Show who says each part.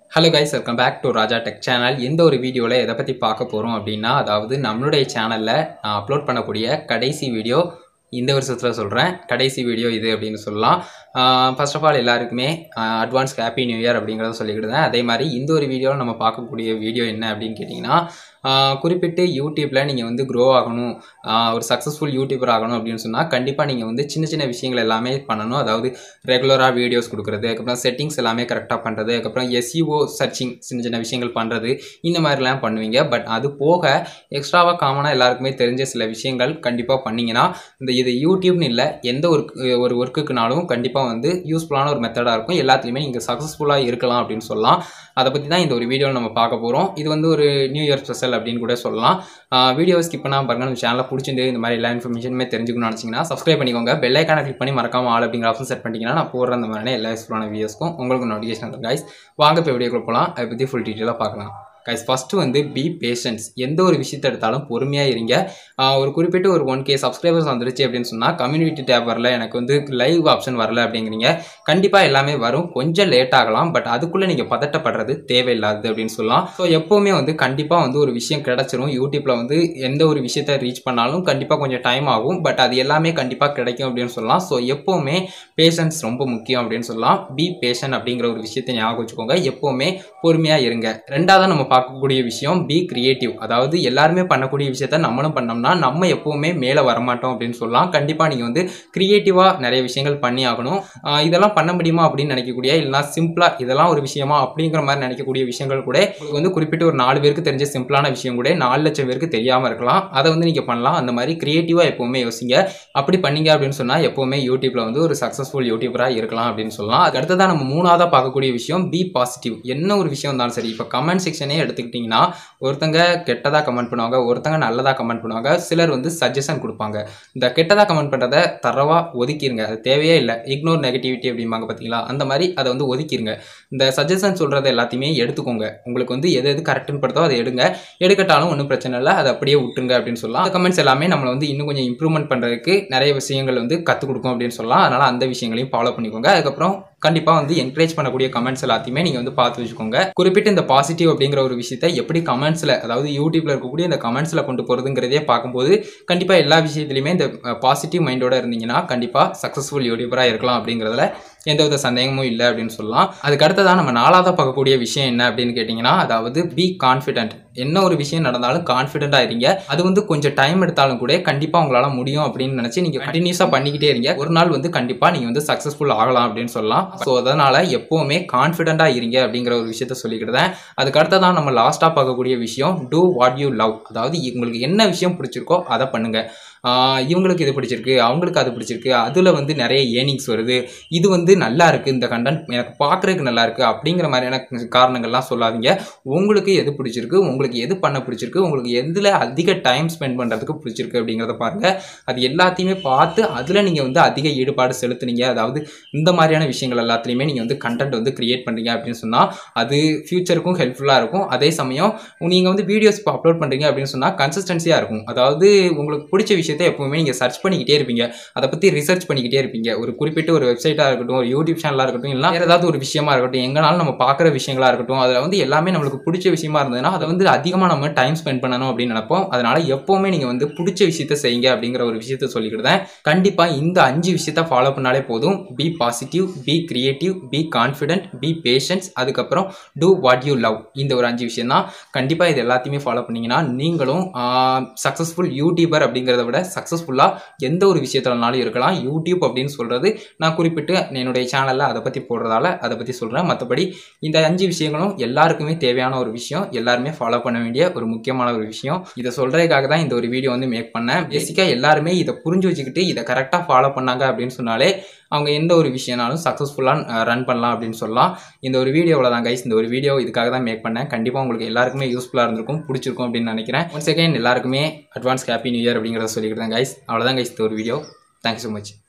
Speaker 1: hello guys welcome back to Raja tech channel எந்த ஒரு வீடியோவில் எதை பற்றி பார்க்க போகிறோம் அப்படின்னா அதாவது நம்மளுடைய சேனலில் நான் அப்லோட் பண்ணக்கூடிய கடைசி வீடியோ இந்த வருஷத்தில் சொல்கிறேன் கடைசி வீடியோ இது அப்படின்னு சொல்லலாம் ஃபர்ஸ்ட் ஆஃப் ஆல் எல்லாருக்குமே அட்வான்ஸ் ஹாப்பி நியூ இயர் அப்படிங்கிறத சொல்லிக்கிட்டு அதே மாதிரி இந்த ஒரு வீடியோவில் நம்ம பார்க்கக்கூடிய வீடியோ என்ன அப்படின்னு கேட்டிங்கன்னா ஆஹ் குறிப்பிட்டு யூடியூப்பில் நீங்கள் வந்து க்ரோ ஆகணும் ஆஹ் ஒரு சக்ஸஸ்ஃபுல் யூடியூபர் ஆகணும் அப்படின்னு சொன்னால் கண்டிப்பாக நீங்கள் வந்து சின்ன சின்ன விஷயங்கள் எல்லாமே பண்ணணும் அதாவது ரெகுலராக வீடியோஸ் கொடுக்குறது அதுக்கப்புறம் செட்டிங்ஸ் எல்லாமே கரெக்டாக பண்ணுறது அதுக்கப்புறம் எஸ்இஓ சர்ச்சிங் சின்ன சின்ன விஷயங்கள் பண்ணுறது இந்த மாதிரிலாம் பண்ணுவீங்க பட் அது போக எக்ஸ்ட்ராவாக காமனாக எல்லாருக்குமே தெரிஞ்ச சில விஷயங்கள் கண்டிப்பாக பண்ணீங்கன்னா இந்த இது யூடியூப்னு இல்லை எந்த ஒரு ஒரு ஒர்க்குக்குனாலும் கண்டிப்பாக வந்து யூஸ்ஃபுல்லான ஒரு மெத்தடாக இருக்கும் எல்லாத்துலேயுமே நீங்கள் சக்ஸஸ்ஃபுல்லாக இருக்கலாம் அப்படின்னு சொல்லலாம் அதை பற்றி தான் இந்த ஒரு வீடியோவில் நம்ம பார்க்க போகிறோம் இது வந்து ஒரு நியூ இயர் ஸ்பெஷல் அப்படின்னு கூட சொல்லலாம் வீடியோவை ஸ்கிப் பண்ணாமல் பாருங்க நம்ம சேனலில் பிடிச்சிருந்து இந்த மாதிரி எல்லா இன்ஃபர்மேஷனுமே தெரிஞ்சுக்கணும்னு நினச்சிங்கன்னா சப்ஸ்கிரைப் பண்ணிக்கோங்க பெல் ஐக்கான கிளிக் பண்ணி மறக்காம ஆல் அப்படிங்கிற ஆப்ஷன் செட் பண்ணிட்டீங்கன்னா நான் போடுற அந்த மாதிரியான எல்லா யூஸ்ஃபுல்லான வீடியோஸ்க்கும் உங்களுக்கு நோட்டிஃபிகேஷன் வரும் கைஸ் வாங்க இப்போ வீடியோக்குள்ள போகலாம் அதை பற்றி ஃபுல் டீட்டெயிலாக பார்க்கலாம் கைஸ் ஃபஸ்ட்டு வந்து பி பேஷன்ஸ் எந்த ஒரு விஷயத்தை எடுத்தாலும் பொறுமையாக இருங்க ஆஹ் ஒரு குறிப்பிட்ட ஒரு ஒன் கே சப்ஸ்கிரைபர்ஸ் வந்துருச்சு அப்படின்னு சொன்னால் கம்யூனிட்டி டேப் வரல எனக்கு வந்து லைவ் ஆப்ஷன் வரல அப்படிங்கிறீங்க கண்டிப்பாக எல்லாமே வரும் கொஞ்சம் லேட் ஆகலாம் பட் அதுக்குள்ளே நீங்கள் பதட்டப்படுறது தேவையில்லாதது அப்படின்னு சொல்லலாம் ஸோ எப்போவுமே வந்து கண்டிப்பாக வந்து ஒரு விஷயம் கிடச்சிரும் யூடியூப்பில் வந்து எந்த ஒரு விஷயத்தை ரீச் பண்ணாலும் கண்டிப்பாக கொஞ்சம் டைம் ஆகும் பட் அது எல்லாமே கண்டிப்பாக கிடைக்கும் அப்படின்னு சொல்லலாம் ஸோ எப்போவுமே பேஷன்ஸ் ரொம்ப முக்கியம் அப்படின்னு சொல்லலாம் பி பேஷன் அப்படிங்கிற ஒரு விஷயத்தை ஞாபகம் வச்சுக்கோங்க எப்போவுமே பொறுமையாக இருங்க ரெண்டாவது நம்ம பார்க்கக்கூடிய விஷயம் பி கிரியேட்டிவ் அதாவது எல்லாருமே பண்ணக்கூடிய விஷயத்த நம்மளும் பண்ணோம்னா நம்ம எப்போவுமே மேலே வரமாட்டோம் அப்படின்னு சொல்லலாம் கண்டிப்பாக நீங்கள் வந்து க்ரியேட்டிவாக நிறைய விஷயங்கள் பண்ணி ஆகணும் ஆஹ் இதெல்லாம் பண்ண முடியுமா அப்படின்னு நினைக்கக்கூடிய இல்லைனா சிம்பிளாக இதெல்லாம் ஒரு விஷயமா அப்படிங்கிற மாதிரி நினைக்கக்கூடிய விஷயங்கள் கூட உங்களுக்கு வந்து குறிப்பிட்ட ஒரு நாலு பேருக்கு தெரிஞ்ச சிம்பிளான விஷயம் கூட நாலு லட்சம் பேருக்கு தெரியாமல் இருக்கலாம் அதை வந்து நீங்கள் பண்ணலாம் அந்த மாதிரி க்ரியேட்டிவாக எப்போவுமே யோசிங்க அப்படி பண்ணீங்க அப்படின்னு சொன்னால் எப்போவுமே யூடியூப்பில் வந்து ஒரு சக்ஸஸ்ஃபுல் யூடியூபராக இருக்கலாம் அப்படின்னு சொல்லலாம் அதுக்கு அடுத்ததான் நம்ம மூணாவதாக பார்க்கக்கூடிய விஷயம் பி பாசிட்டிவ் என்ன ஒரு விஷயம் இருந்தாலும் சரி இப்போ கமெண்ட் செக்ஷனே எடுத்துக்கிட்டிங்கன்னா ஒருத்தங்க கெட்டதாக கமெண்ட் பண்ணுவாங்க ஒருத்தங்க நல்லதாக கமெண்ட் பண்ணுவாங்க சிலர் வந்து சஜஷன் கொடுப்பாங்க இந்த கெட்டதாக கமெண்ட் பண்ணுறதை தரவாக ஒதுக்கிருங்க அது தேவையே இல்லை இக்னோர் நெகட்டிவிட்டி அப்படிம்பாங்க பார்த்தீங்களா அந்த மாதிரி அதை வந்து ஒதுக்கிருங்க இந்த சஜஷன் சொல்கிறத எல்லாத்தையுமே எடுத்துக்கோங்க உங்களுக்கு வந்து எது எது கரெக்டுன்னு படுதோ அதை எடுங்க எடுக்கட்டாலும் ஒன்றும் பிரச்சனை இல்லை அதை அப்படியே விட்டுருங்க அப்படின்னு சொல்லலாம் அந்த கமெண்ட்ஸ் எல்லாமே நம்மளை வந்து இன்னும் கொஞ்சம் இம்ப்ரூவ்மெண்ட் பண்ணுறதுக்கு நிறைய விஷயங்கள் வந்து கற்றுக் கொடுக்கும் அப்படின்னு சொல்லலாம் அதனால் அந்த விஷயங்களையும் ஃபாலோ பண்ணிக்கோங்க அதுக்கப்புறம் கண்டிப்பாக வந்து என்கரேஜ் பண்ணக்கூடிய கமெண்ட்ஸ் எல்லாத்தையுமே நீங்கள் வந்து பார்த்து வச்சுக்கோங்க குறிப்பிட்ட இந்த பாசிட்டிவ் அப்படிங்கிற ஒரு விஷயத்தை எப்படி கமெண்ட்ஸில் அதாவது யூடியூப்பில் இருக்கக்கூடிய இந்த கமெண்ட்ஸில் கொண்டு போகிறதுங்கிறதே பார்க்கும்போது கண்டிப்பாக எல்லா விஷயத்துலையுமே இந்த பாசிட்டிவ் மைண்டோட இருந்தீங்கன்னா கண்டிப்பாக சக்ஸஸ்ஃபுல் யூடியூபராக இருக்கலாம் அப்படிங்கிறதுல எந்தவித சந்தேகமும் இல்லை அப்படின்னு சொல்லலாம் அதுக்கு அடுத்ததான் நம்ம நாலாவதாக பார்க்கக்கூடிய விஷயம் என்ன அப்படின்னு கேட்டிங்கன்னா அதாவது பி கான்ஃபிடென்ட் என்ன ஒரு விஷயம் நடந்தாலும் கான்ஃபிடென்ட்டாக இருங்க அது வந்து கொஞ்சம் டைம் எடுத்தாலும் கூட கண்டிப்பாக உங்களால் முடியும் அப்படின்னு நினச்சி நீங்கள் கண்டினியூஸாக பண்ணிக்கிட்டே இருங்க ஒரு நாள் வந்து கண்டிப்பாக நீங்கள் வந்து சக்ஸஸ்ஃபுல் ஆகலாம் அப்படின்னு சொல்லலாம் ஸோ அதனால் எப்போவுமே கான்ஃபிடென்ட்டாக இருங்க அப்படிங்கிற ஒரு விஷயத்த சொல்லிக்கிட்டேன் அதுக்கு அடுத்ததான் நம்ம லாஸ்ட்டாக பார்க்கக்கூடிய விஷயம் டூ வாட் யூ லவ் அதாவது உங்களுக்கு என்ன விஷயம் பிடிச்சிருக்கோ அதை பண்ணுங்கள் இவங்களுக்கு இது பிடிச்சிருக்கு அவங்களுக்கு அது பிடிச்சிருக்கு அதில் வந்து நிறைய ஏர்னிங்ஸ் வருது இது வந்து நல்லா இருக்குது இந்த கண்டென்ட் எனக்கு பார்க்குறதுக்கு நல்லா இருக்குது அப்படிங்கிற மாதிரியான காரணங்கள்லாம் சொல்லாதீங்க உங்களுக்கு எது பிடிச்சிருக்கு உங்களுக்கு எது பண்ண பிடிச்சிருக்கு உங்களுக்கு எதில் அதிக டைம் ஸ்பெண்ட் பண்ணுறதுக்கு பிடிச்சிருக்கு அப்படிங்கிறத பாருங்கள் அது எல்லாத்தையுமே பார்த்து அதில் நீங்கள் வந்து அதிக ஈடுபாடு செலுத்துனீங்க அதாவது இந்த மாதிரியான விஷயங்கள் எல்லாத்துலேயுமே நீங்கள் வந்து கண்டென்ட் வந்து க்ரியேட் பண்ணுறீங்க அப்படின்னு சொன்னால் அது ஃப்யூச்சருக்கும் ஹெல்ப்ஃபுல்லாக இருக்கும் அதே சமயம் நீங்கள் வந்து வீடியோஸ் இப்போ அப்லோட் பண்ணுறீங்க அப்படின்னு சொன்னால் கன்சிஸ்டன்சியாக இருக்கும் அதாவது உங்களுக்கு பிடிச்ச விஷயத்தை எப்பவுமே நீங்கள் சர்ச் பண்ணிக்கிட்டே இருப்பீங்க அதை பற்றி ரிசர்ச் பண்ணிக்கிட்டே இருப்பீங்க ஒரு குறிப்பிட்ட ஒரு வெப்சைட்டாக இருக்கட்டும் ஒரு யூடியூப் சேனலாக இருக்கட்டும் இல்லை வேறு ஏதாவது ஒரு விஷயமா இருக்கட்டும் எங்கனாலும் நம்ம பார்க்குற விஷயங்களா இருக்கட்டும் அதில் வந்து எல்லாமே நம்மளுக்கு பிடிச்ச விஷயமா இருந்ததுன்னா அதை வந்து அதிகமாக நம்ம டைம் ஸ்பெண்ட் பண்ணணும் அப்படின்னு நினைப்போம் அதனால எப்போவுமே நீங்கள் வந்து பிடிச்ச விஷயத்த செய்யுங்க அப்படிங்கிற ஒரு விஷயத்த சொல்லிக்கிட்டேன் கண்டிப்பாக இந்த அஞ்சு விஷயத்த ஃபாலோ பண்ணாலே போதும் be positive be creative be confident be patience அதுக்கப்புறம் டூ வாட் யூ லவ் இந்த ஒரு அஞ்சு விஷயம் தான் கண்டிப்பாக இது எல்லாத்தையுமே ஃபாலோ பண்ணீங்கன்னா நீங்களும் சக்ஸஸ்ஃபுல் யூடியூபர் அப்படிங்கிறத விட சக்ஸஸ்ஃபுல்லாக எந்த ஒரு விஷயத்துலனாலும் இருக்கலாம் யூடியூப் அப்படின்னு சொல்கிறது நான் குறிப்பிட்டு என்னுடைய சேனலில் அதை பற்றி போடுறதால அதை பற்றி சொல்கிறேன் மற்றபடி இந்த அஞ்சு விஷயங்களும் எல்லாருக்குமே தேவையான ஒரு விஷயம் எல்லாருமே ஃபாலோ பண்ண வேண்டிய ஒரு முக்கியமான ஒரு விஷயம் இதை சொல்கிறதுக்காக தான் இந்த ஒரு வீடியோ வந்து மேக் பண்ணேன் பேசிக்காக எல்லாருமே இதை புரிஞ்சு வச்சுக்கிட்டு இதை கரெக்டாக ஃபாலோ பண்ணாங்க அப்படின்னு சொன்னாலே அவங்க எந்த ஒரு விஷயம்னாலும் சக்ஸஸ்ஃபுல்லாக ரன் பண்ணலாம் அப்படின்னு சொல்லலாம் இந்த ஒரு வீடியோவில் தான் கைஸ் இந்த ஒரு வீடியோ இதுக்காக தான் மேக் பண்ணேன் கண்டிப்பாக உங்களுக்கு எல்லாருக்குமே யூஸ்ஃபுல்லாக இருந்திருக்கும் பிடிச்சிருக்கும் அப்படின்னு நினைக்கிறேன் ஒன் செகண்ட் எல்லாருக்குமே அட்வான்ஸ் ஹாப்பி நியூ இயர் அப்படிங்கிறத சொல்லிக்கிட்டு தான் கைஸ் அவ்வளோதான் கைஸ் இந்த ஒரு வீடியோ தேங்க்யூ ஸோ மச்